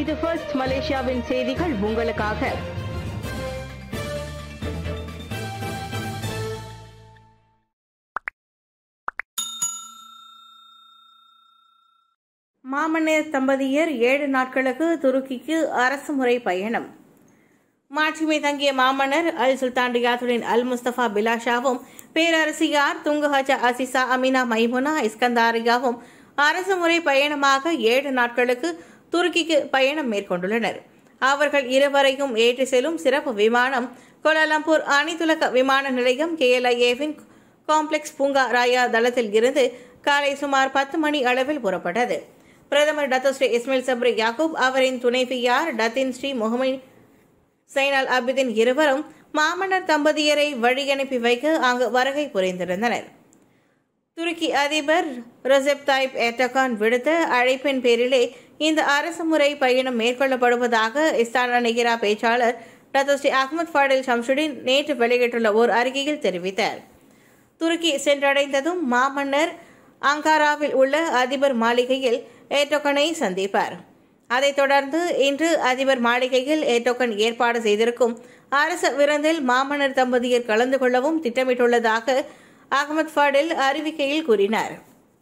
இது ஃபர்ஸ்ட் மலேசியாவின் செய்திகள் உங்களுக்காக மாமன்னர் தம்பதியர் ஏழு நாட்களுக்கு துருக்கிக்கு அரசுமுறை பயணம் மாட்சிமை தங்கிய மாமன்னர் Al Sultan Riayatuddin Al Mustafa பிலாஷாவும் பேரரசியார் துங்குஹஜா அசிசா அமினா மைமுனா இஸ்கந்தாரியாவும் அரசுமுறை பயணமாக ஏழு நாட்களுக்கு துருக்கிக்கு பயணம் மேற்கொண்டுள்ளனர் அவர்கள் இருவரையும் ஏற்றி செல்லும் சிறப்பு விமானம் கோலாலம்பூர் அணிதுலக விமான நிலையம் கேஎல்ஐஏவின் காம்ப்ளெக்ஸ் பூங்கா ராயா தளத்தில் இருந்து காலை சுமார் பத்து மணி அளவில் புறப்பட்டது பிரதமர் Datuk Seri Ismail Sabri Yaakob அவரின் துணைவியார் Datin Seri Muhammad Zainal Abidin இருவரும் மாமன்னர் தம்பதியரை வழியனுப்பி வைக்க அங்கு வருகை புரிந்திருந்தனர் துருக்கி அதிபர் ரஜெப் தாயிப் எர்டகான் விடுத்த அழைப்பின் பேரிலே இந்த அரசுமுறை பயணம் மேற்கொள்ளப்படுவதாக இஸ்தானா நிகிரா பேச்சாளர் Datuk Seri Ahmad Fadil Shamsuddin நேற்று வெளியிட்டுள்ள ஓர் அறிக்கையில் தெரிவித்தார் துருக்கி சென்றடைந்ததும் மாமன்னர் அங்காராவில் உள்ள அதிபர் மாளிகையில் ஏட்டோக்கனை சந்திப்பார் அதைத் தொடர்ந்து இன்று அதிபர் மாளிகையில் ஏட்டோக்கன் ஏற்பாடு செய்திருக்கும் அரச விருந்தில் மாமன்னர் தம்பதியர் கலந்து கொள்ளவும் திட்டமிட்டுள்ளதாக அகமது ஃபாடில் அறிவிக்கையில் கூறினார்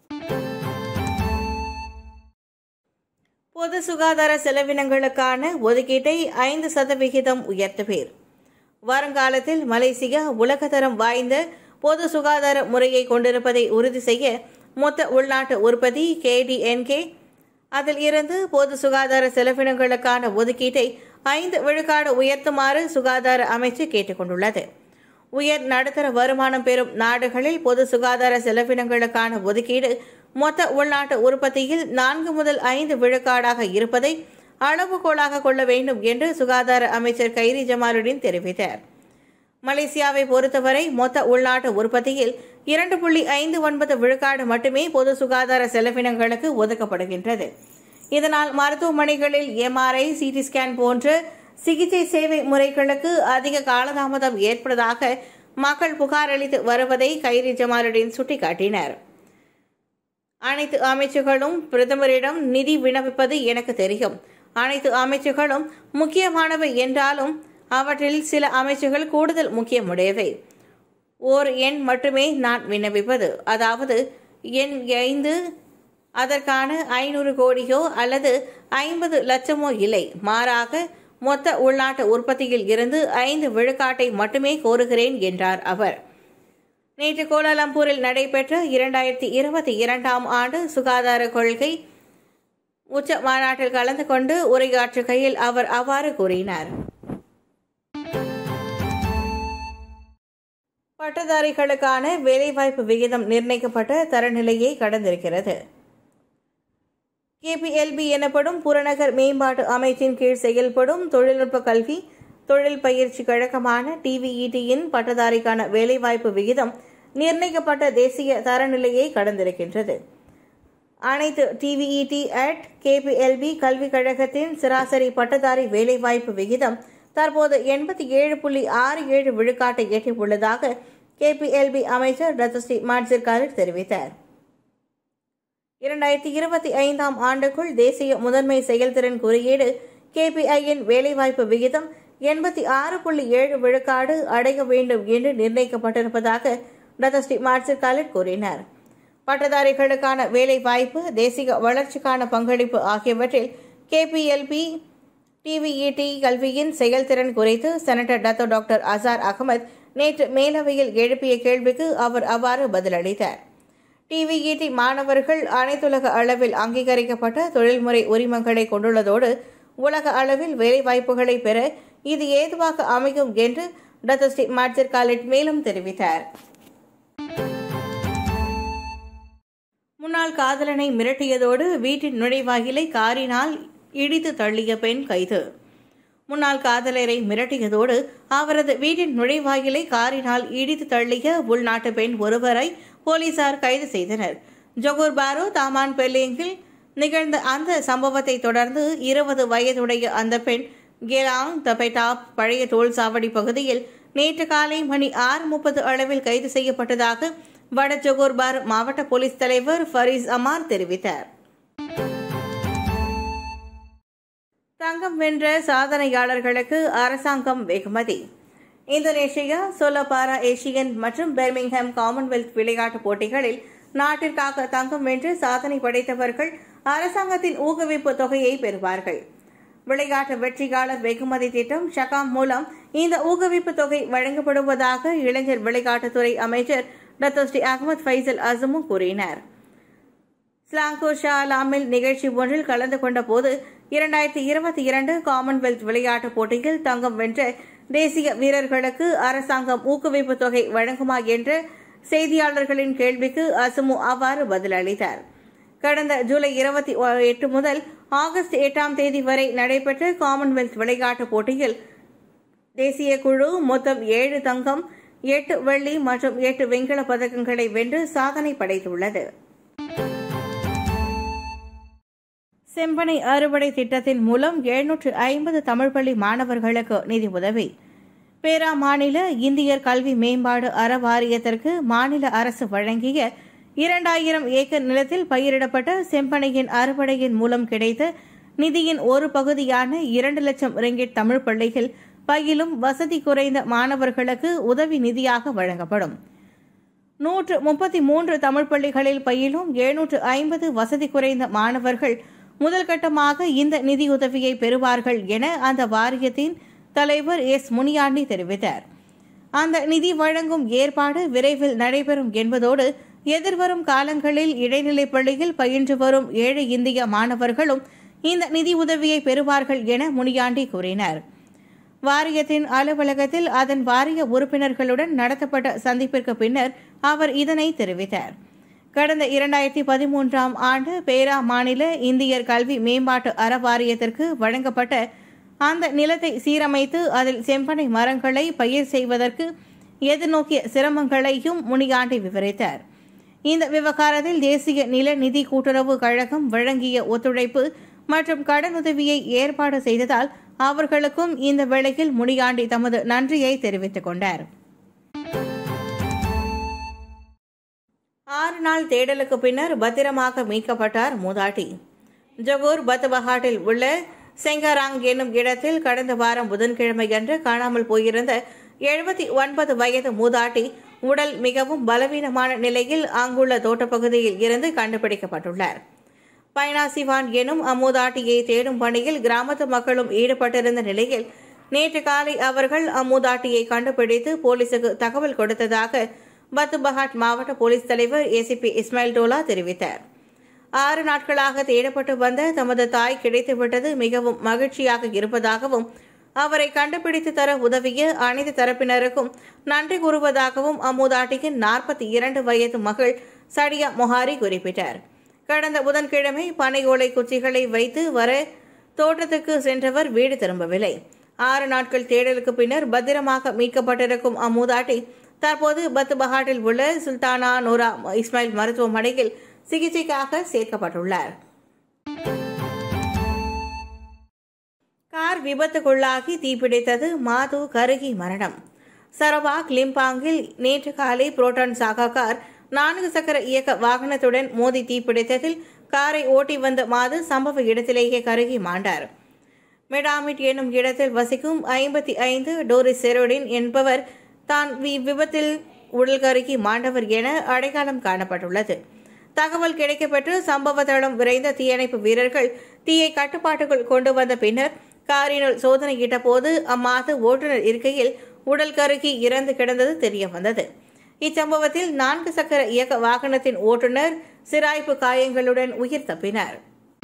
பொது சுகாதார செலவினங்களுக்கான ஒதுக்கீட்டை ஐந்து சதவிகிதம் உயர்த்துவீர் வருங்காலத்தில் மலேசியா உலகத்தரம் வாய்ந்த பொது சுகாதார முறையை கொண்டிருப்பதை உறுதி செய்ய மொத்த உள்நாட்டு உற்பத்தி கேடிஎன்கே அதில் இருந்து பொது சுகாதார செலவினங்களுக்கான ஒதுக்கீட்டை ஐந்து விழுக்காடு உயர்த்துமாறு சுகாதார அமைச்சு கேட்டுக்கொண்டுள்ளது உயர் நடுத்தர வருமானம் பெறும் நாடுகளில் பொது சுகாதார செலவினங்களுக்கான ஒதுக்கீடு மொத்த உள்நாட்டு உற்பத்தியில் நான்கு முதல் ஐந்து விழுக்காடாக இருப்பதை அளவுகோலாக கொள்ள வேண்டும் என்று சுகாதார அமைச்சர் கைரி ஜமாலுடன் தெரிவித்தார் மலேசியாவை பொறுத்தவரை மொத்த உள்நாட்டு உற்பத்தியில் இரண்டு புள்ளி ஐந்து ஒன்பது விழுக்காடு மட்டுமே பொது சுகாதார செலவினங்களுக்கு ஒதுக்கப்படுகின்றது இதனால் மருத்துவமனைகளில் எம்ஆர்ஐ சிடி ஸ்கேன் போன்ற சிகிச்சை சேவை முறைகளுக்கு அதிக காலதாமதம் ஏற்படுவதாக மக்கள் புகார் அளித்து வருவதை கைரி ஜமாலுடன் சுட்டிக்காட்டினர் அனைத்து அமைச்சுகளும் பிரதமரிடம் நிதி விண்ணப்பிப்பது எனக்கு தெரியும் அனைத்து அமைச்சுகளும் முக்கியமானவை என்றாலும் அவற்றில் சில அமைச்சுகள் கூடுதல் முக்கியமுடையவை ஓர் எண் மட்டுமே நான் விண்ணப்பிப்பது அதாவது எண் ஐந்து அதற்கான ஐநூறு கோடியோ அல்லது ஐம்பது லட்சமோ இல்லை மாறாக மொத்த உள்நாட்டு உற்பத்தியில் இருந்து ஐந்து விழுக்காட்டை மட்டுமே கோருகிறேன் என்றார் அவர் நேற்று கோலாலம்பூரில் நடைபெற்ற இரண்டாயிரத்தி இருபத்தி இரண்டாம் ஆண்டு சுகாதார கொள்கை உச்ச மாநாட்டில் கலந்து கொண்டு உரையாற்றுகையில் அவர் அவ்வாறு கூறினார் பட்டதாரிகளுக்கான வேலைவாய்ப்பு விகிதம் நிர்ணயிக்கப்பட்ட தரநிலையை கடந்திருக்கிறது கேபிஎல்பி எனப்படும் புறநகர் மேம்பாட்டு அமைச்சின் கீழ் செயல்படும் தொழில்நுட்ப கல்வி தொழில் பயிற்சி கழகமான டிவிஇடியின் பட்டதாரிக்கான வேலைவாய்ப்பு விகிதம் நிர்ணயிக்கப்பட்ட தேசிய தரநிலையை கடந்திருக்கின்றது அனைத்து டிவிஇடி அட் கேபிஎல்பி கல்விக் கழகத்தின் சராசரி பட்டதாரி வேலைவாய்ப்பு விகிதம் தற்போது எண்பத்தி ஏழு புள்ளி ஆறு ஏழு விழுக்காட்டை எட்டியுள்ளதாக கேபிஎல்பி அமைச்சர் ரத்தஸ்ரீ மாட்சிர் காலிட் தெரிவித்தார் இரண்டாயிரத்தி இருபத்தி ஐந்தாம் ஆண்டுக்குள் தேசிய முதன்மை செயல்திறன் குறியீடு கேபிஐயின் வேலைவாய்ப்பு விகிதம் எண்பத்தி ஆறு புள்ளி ஏழு விழுக்காடு அடைய வேண்டும் என்று நிர்ணயிக்கப்பட்டிருப்பதாக ரத்தஸ்ரீ மாட்சிர் காலிட் கூறினார் பட்டதாரிகளுக்கான வேலைவாய்ப்பு தேசிய வளர்ச்சிக்கான பங்களிப்பு ஆகியவற்றில் கேபிஎல்பி டிவிஇடி கல்வியின் செயல்திறன் குறித்து senator Datuk doctor Azhar Ahmad நேற்று மேலவையில் எழுப்பிய கேள்விக்கு அவர் அவ்வாறு பதிலளித்தார் டிவிஇடி மாணவர்கள் அனைத்துலக அளவில் அங்கீகரிக்கப்பட்ட தொழில்முறை உரிமங்களை கொண்டுள்ளதோடு உலக அளவில் வேலைவாய்ப்புகளை பெற இது ஏதுவாக அமையும் என்று டத்தோ ஸ்ரீ மார்ஜர் காலிட் மேலும் தெரிவித்தார் முன்னாள் காதலனை மிரட்டியதோடு வீட்டின் நுழைவாயிலை காரினால் இடித்து தள்ளிய பெண் கைது முன்னாள் காதலரை மிரட்டியதோடு அவரது வீட்டின் நுழைவாயிலை காரினால் இடித்து தள்ளிய உள்நாட்டு பெண் ஒருவரை போலீசார் கைது செய்தனர் ஜொகூர் பாரோ தாமான் பெல்லிங்கில் நிகழ்ந்த அந்த சம்பவத்தை தொடர்ந்து இருபது வயதுடைய அந்த பெண் கெலாங் தபெட்டாப் பழைய தோல் சாவடி பகுதியில் நேற்று காலை மணி ஆறு முப்பது அளவில் கைது செய்யப்பட்டதாக வட ஜொகோர்பார் மாவட்ட போலீஸ் தலைவர் ஃபரீஸ் அமார் தெரிவித்தார் தங்கம் வென்ற சாதனையாளர்களுக்கு அரசாங்கம் வெகுமதி இந்தோனேஷியா சோலபாரா ஏசியன் மற்றும் பெர்மிங்ஹாம் காமன்வெல்த் விளையாட்டுப் போட்டிகளில் நாட்டிற்காக தங்கம் வென்று சாதனை படைத்தவர்கள் அரசாங்கத்தின் ஊக்குவிப்பு தொகையை பெறுவார்கள் விளையாட்டு வெற்றியாளர் வெகுமதி திட்டம் ஷகாம் மூலம் இந்த ஊக்குவிப்பு தொகை வழங்கப்படுவதாக இளைஞர் விளையாட்டுத்துறை அமைச்சர் டத்தோஸ்ரீ அகமது ஃபைசல் அசமு கூறினார் ஸ்லாங்கூர் ஷா அலாமில் நிகழ்ச்சி ஒன்றில் கலந்து கொண்ட போது இரண்டாயிரத்தி இருபத்தி இரண்டு காமன்வெல்த் விளையாட்டுப் போட்டியில் தங்கம் வென்ற தேசிய வீரர்களுக்கு அரசாங்கம் ஊக்குவிப்பு தொகை வழங்குமா என்ற செய்தியாளர்களின் கேள்விக்கு அசுமு அவ்வாறு பதிலளித்தார் கடந்த ஜூலை இருபத்தி எட்டு முதல் ஆகஸ்ட் எட்டாம் தேதி வரை நடைபெற்ற காமன்வெல்த் விளையாட்டுப் போட்டியில் தேசிய குழு மொத்தம் ஏழு தங்கம் எட்டு வெள்ளி மற்றும் எட்டு வெண்கலப் பதக்கங்களை வென்று சாதனை படைத்துள்ளது செம்பனை அறுவடை திட்டத்தின் மூலம் எழுநூற்று ஐம்பது தமிழ் பள்ளி மாணவர்களுக்கு நிதி உதவி பேரா மாநில இந்தியர் கல்வி மேம்பாடு அறவாரியத்திற்கு மாநில அரசு வழங்கிய இரண்டாயிரம் ஏக்கர் நிலத்தில் பயிரிடப்பட்ட செம்பனையின் அறுவடையின் மூலம் கிடைத்த நிதியின் ஒரு பகுதியான இரண்டு லட்சம் ரிங்கிட் தமிழ் பள்ளியில் பயிலும் வசதி குறைந்த மாணவர்களுக்கு உதவி நிதியாக வழங்கப்படும் நூற்று முப்பத்தி மூன்று தமிழ் பள்ளிகளில் பயிலும் எழுநூற்று ஐம்பது வசதி குறைந்த மாணவர்கள் முதல் கட்டமாக இந்த நிதியுதவியை பெறுவார்கள் என அந்த வாரியத்தின் தலைவர் எஸ் முனியாண்டி தெரிவித்தார் அந்த நிதி வழங்கும் ஏற்பாடு விரைவில் நடைபெறும் என்பதோடு எதிர்வரும் காலங்களில் இடைநிலைப் பள்ளியில் பயின்று வரும் ஏழை இந்திய மாணவர்களும் இந்த நிதி உதவியை பெறுவார்கள் என முனியாண்டி கூறினார் வாரியத்தின் அலுவலகத்தில் அதன் வாரிய உறுப்பினர்களுடன் நடத்தப்பட்ட சந்திப்பிற்கு பின்னர் அவர் இதனை தெரிவித்தார் கடந்த இரண்டாயிரத்தி பதிமூன்றாம் ஆண்டு பேரா மாநில இந்தியர் கல்வி மேம்பாட்டு அறவாரியத்திற்கு வழங்கப்பட்ட அந்த நிலத்தை சீரமைத்து அதில் செம்பனை மரங்களை பயிர் செய்வதற்கு எதிர்நோக்கிய சிரமங்களையும் முனியாண்டி விவரித்தார் இந்த விவகாரத்தில் தேசிய நில நிதி கூட்டுறவு கழகம் வழங்கிய ஒத்துழைப்பு மற்றும் கடனுதவியை ஏற்பாடு செய்ததால் அவர்களுக்கும் இந்த வேளையில் முனியாண்டி தமது நன்றியை தெரிவித்துக் கொண்டார் ஆறு நாள் தேடலுக்கு பின்னர் பத்திரமாக மீட்கப்பட்டார் மூதாட்டி ஜகூர் பத்பஹாட்டில் உள்ள செங்காராங் என்னும் இடத்தில் கடந்த வாரம் புதன்கிழமையன்று காணாமல் போயிருந்த எழுபத்தி ஒன்பது வயது மூதாட்டி உடல் மிகவும் பலவீனமான நிலையில் அங்குள்ள தோட்டப்பகுதியில் இருந்து கண்டுபிடிக்கப்பட்டுள்ளார் பைனாசிவான் எனும் அம்மூதாட்டியை தேடும் பணியில் கிராமத்து மக்களும் ஈடுபட்டிருந்த நிலையில் நேற்று காலை அவர்கள் அம்மூதாட்டியை கண்டுபிடித்து போலீசுக்கு தகவல் கொடுத்ததாக பத்துபஹாட் மாவட்ட போலீஸ் தலைவர் ஏசிபி இஸ்மாயில் டோலா தெரிவித்தார் ஆறு நாட்களாக தேடப்பட்டு வந்த தமது தாய் கிடைத்துவிட்டது மிகவும் மகிழ்ச்சியாக இருப்பதாகவும் அவரை கண்டுபிடித்து தர உதவிய அனைத்து தரப்பினருக்கும் நன்றி கூறுவதாகவும் அம்முதாட்டியின் நாற்பத்தி இரண்டு வயது மகள் சடியா மொஹாரி குறிப்பிட்டார் கடந்த புதன்கிழமை பனை ஓலை குச்சிகளை வைத்து வர தோட்டத்துக்கு சென்றவர் வீடு திரும்பவில்லை ஆறு நாட்கள் தேடலுக்கு பின்னர் பத்திரமாக மீட்கப்பட்டிருக்கும் அம்மூதாட்டி தற்போது பத்துபஹாட்டில் உள்ள சுல்தானா நூரா இஸ்மாயில் மருத்துவமனையில் சிகிச்சைக்காக சேர்க்கப்பட்டுள்ளார் கார் விபத்துக்குள்ளாகி தீப்பிடித்தது மாது கருகி மரணம் சரவாக் லிம்பாங்கில் நேற்று காலை புரோட்டான் சாகா கார் நான்கு சக்கர இயக்க வாகனத்துடன் மோதி தீப்பிடித்ததில் காரை ஓட்டி வந்த மாது சம்பவ இடத்திலேயே கருகி மாண்டார் மெடாமிட் என்னும் இடத்தில் வசிக்கும் ஐம்பத்தி ஐந்து டோரிஸ் செரோடின் என்பவர் தான் விபத்தில் உடல் கருகி மாண்டவர் என அடையாளம் காணப்பட்டுள்ளது தகவல் கிடைக்கப்பெற்று சம்பவ தளம் விரைந்த தீயணைப்பு வீரர்கள் தீயை கட்டுப்பாட்டுக்குள் கொண்டு வந்த பின்னர் காரினுள் சோதனையிட்ட போது அம்மாது ஓட்டுநர் இருக்கையில் உடல் கருகி இறந்து கிடந்தது தெரிய வந்தது இச்சம்பவத்தில் நான்கு சக்கர இயக்க வாகனத்தின் ஓட்டுநர் சிராய்ப்பு காயங்களுடன் உயிர் தப்பினார்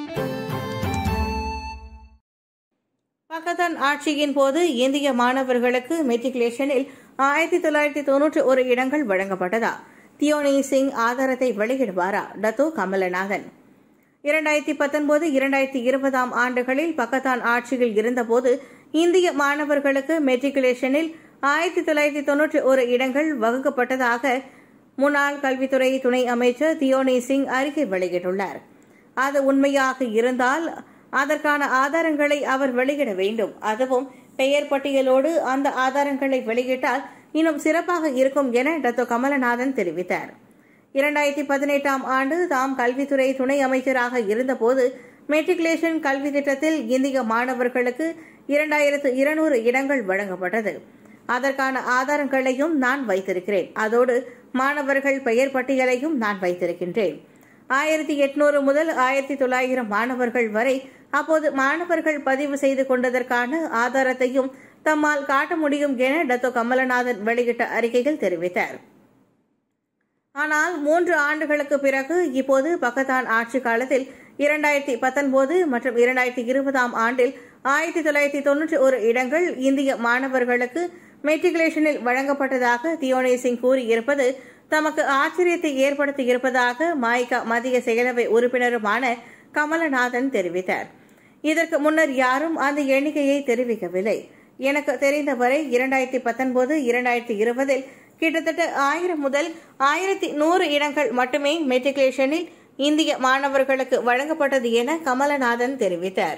பாகிஸ்தான் ஆட்சியின் போது இந்திய மாணவர்களுக்கு மெட்ரிகுலேஷனில் ஆயிரத்தி தொள்ளாயிரத்தி தொன்னூற்றி ஒரு இடங்கள் வழங்கப்பட்டதா தியோனி சிங் ஆதாரத்தை வெளியிடுவாரா டத்தோ கமலநாதன் இரண்டாயிரத்தி பத்தொன்பது இரண்டாயிரத்தி இருபதாம் ஆண்டுகளில் பக்கத்தான் ஆட்சியில் இருந்தபோது இந்திய மாணவர்களுக்கு மெட்ரிகுலேஷனில் ஆயிரத்தி தொள்ளாயிரத்தி தொன்னூற்றி ஒரு இடங்கள் வகுக்கப்பட்டதாக முன்னாள் கல்வித்துறை துணை அமைச்சர் தியோனி சிங் அறிக்கை வெளியிட்டுள்ளார் அது உண்மையாக இருந்தால் அதற்கான ஆதாரங்களை அவர் வெளியிட வேண்டும் அதுவும் பெயர் பட்டியலோடு அந்த ஆதாரங்களை வெளியிட்டால் இன்னும் சிறப்பாக இருக்கும் என டத்தோ கமலநாதன் தெரிவித்தார் இரண்டாயிரத்தி பதினெட்டாம் ஆண்டு தாம் கல்வித்துறை துணை அமைச்சராக இருந்தபோது மெட்ரிகுலேஷன் கல்வி திட்டத்தில் இந்திய மாணவர்களுக்கு இரண்டாயிரத்து இருநூறு இடங்கள் வழங்கப்பட்டது அதற்கான ஆதாரங்களையும் நான் வைத்திருக்கிறேன் அதோடு மாணவர்கள் பெயர் பட்டியலையும் நான் வைத்திருக்கின்றேன் ஆயிரத்தி எட்நூறு முதல் ஆயிரத்தி தொள்ளாயிரம் மாணவர்கள் வரை அப்போது மாணவர்கள் பதிவு செய்து கொண்டதற்கான ஆதாரத்தையும் தம்மால் காட்ட முடியும் என டத்தோ கமலநாதன் வெளியிட்ட அறிக்கையில் தெரிவித்தார் ஆனால் மூன்று ஆண்டுகளுக்கு பிறகு இப்போது பக்கத்தான் ஆட்சி காலத்தில் இரண்டாயிரத்தி பத்தொன்பது மற்றும் இரண்டாயிரத்தி இருபதாம் ஆண்டில் ஆயிரத்தி தொள்ளாயிரத்தி தொன்னூற்றி ஒரு இடங்கள் இந்திய மாணவர்களுக்கு மெட்ரிகுலேஷனில் வழங்கப்பட்டதாக தியோனே சிங் கூறியிருப்பது தமக்கு ஆச்சரியத்தை ஏற்படுத்தி இருப்பதாக மாய்கா மத்திய செயலவை உறுப்பினருமான கமலநாதன் தெரிவித்தார் இதற்கு முன்னர் யாரும் அந்த எண்ணிக்கையை தெரிவிக்கவில்லை எனக்கு தெரிந்தவரை இரண்டாயிரத்தி பத்தொன்பது இரண்டாயிரத்தி இருபதில் கிட்டத்தட்ட ஆயிரம் முதல் ஆயிரத்தி நூறு இடங்கள் மட்டுமே மெட்ரிகுலேஷனில் இந்திய மாணவர்களுக்கு வழங்கப்பட்டது என கமலநாதன் தெரிவித்தார்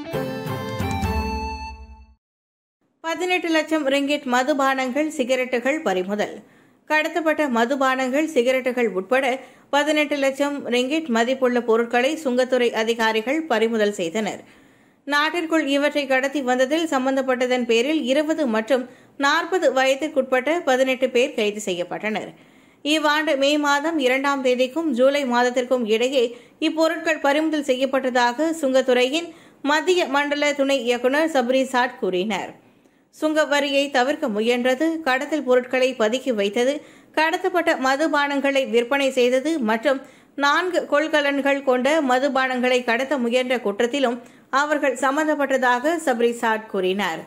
பதினெட்டு லட்சம் ரிங்கிட் மதுபானங்கள் சிகரெட்டுகள் பறிமுதல் கடத்தப்பட்ட மதுபானங்கள் சிகரெட்டுகள் உட்பட பதினெட்டு லட்சம் ரிங்கிட் மதிப்புள்ள பொருட்களை சுங்கத்துறை அதிகாரிகள் பறிமுதல் செய்தனர் நாட்டிற்குள் இவற்றை கடத்தி வந்ததில் சம்பந்தப்பட்டதன் பேரில் இருபது மற்றும் நாற்பது வயதிற்குட்பட்ட பதினெட்டு பேர் கைது செய்யப்பட்டனர் இவ்வாண்டு மே மாதம் இரண்டாம் தேதிக்கும் ஜூலை மாதத்திற்கும் இடையே இப்பொருட்கள் பறிமுதல் செய்யப்பட்டதாக சுங்கத்துறையின் மத்திய மண்டல துணை இயக்குநர் சப்ரி சாட் கூறினார் சுங்க வரியை தவிர்க்க முயன்றது கடத்தல் பொருட்களை பதுக்கி வைத்தது கடத்தப்பட்ட மதுபானங்களை விற்பனை செய்தது மற்றும் நான்கு கொள்கலன்கள் கொண்ட மதுபானங்களை கடத்த முயன்ற குற்றத்திலும் அவர்கள் சம்பந்தப்பட்டதாக சப்ரி சாட் கூறினார்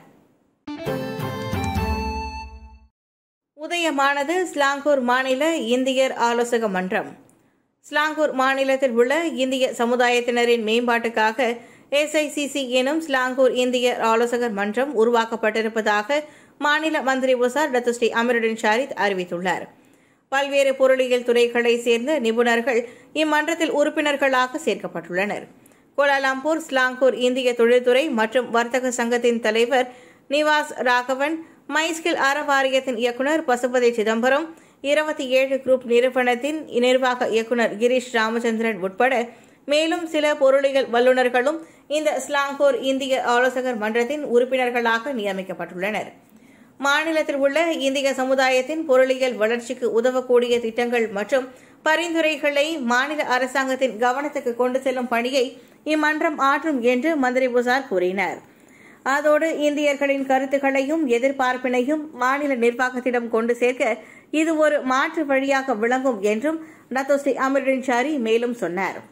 உதயமானது ஸ்லாங்கூர் மாநில இந்தியர் ஆலோசக மன்றம் ஸ்லாங்கூர் மாநிலத்தில் உள்ள இந்திய சமுதாயத்தினரின் மேம்பாட்டுக்காக எஸ்ஐசிசி எனும் ஸ்லாங்கூர் இந்தியர் ஆலோசகர் மன்றம் உருவாக்கப்பட்டிருப்பதாக மாநில மந்திரி உசார் டத்து ஸ்ரீ அமருடன் ஷாரித் அறிவித்துள்ளார் பல்வேறு பொருளியல் துறைகளை சேர்ந்த நிபுணர்கள் இம்மன்றத்தில் உறுப்பினர்களாக சேர்க்கப்பட்டுள்ளனர் கோலாலம்பூர் ஸ்லாங்கூர் இந்திய தொழில்துறை மற்றும் வர்த்தக சங்கத்தின் தலைவர் நிவாஸ் ராகவன் மைஸ்கில் அறவாரியத்தின் இயக்குநர் பசுபதி சிதம்பரம் இருபத்தி ஏழு குரூப் நிறுவனத்தின் நிர்வாக இயக்குநர் கிரீஷ் ராமச்சந்திரன் உட்பட மேலும் சில பொருளியல் வல்லுநர்களும் இந்த ஸ்லாங்கூர் இந்திய ஆலோசகர் மன்றத்தின் உறுப்பினர்களாக நியமிக்கப்பட்டுள்ளனர் மாநிலத்தில் உள்ள இந்திய சமுதாயத்தின் பொருளியல் வளர்ச்சிக்கு உதவக்கூடிய திட்டங்கள் மற்றும் பரிந்துரைகளை மாநில அரசாங்கத்தின் கவனத்துக்கு கொண்டு செல்லும் பணியை இம்மன்றம் ஆற்றும் என்று மந்திரி புசார் கூறினார் அதோடு இந்தியர்களின் கருத்துக்களையும் எதிர்பார்ப்பினையும் மாநில நிர்வாகத்திடம் கொண்டு சேர்க்க இது ஒரு மாற்று வழியாக விளங்கும் என்றும் நத்தோஸ்ரீ அமருடன் ஷாரி மேலும் சொன்னார்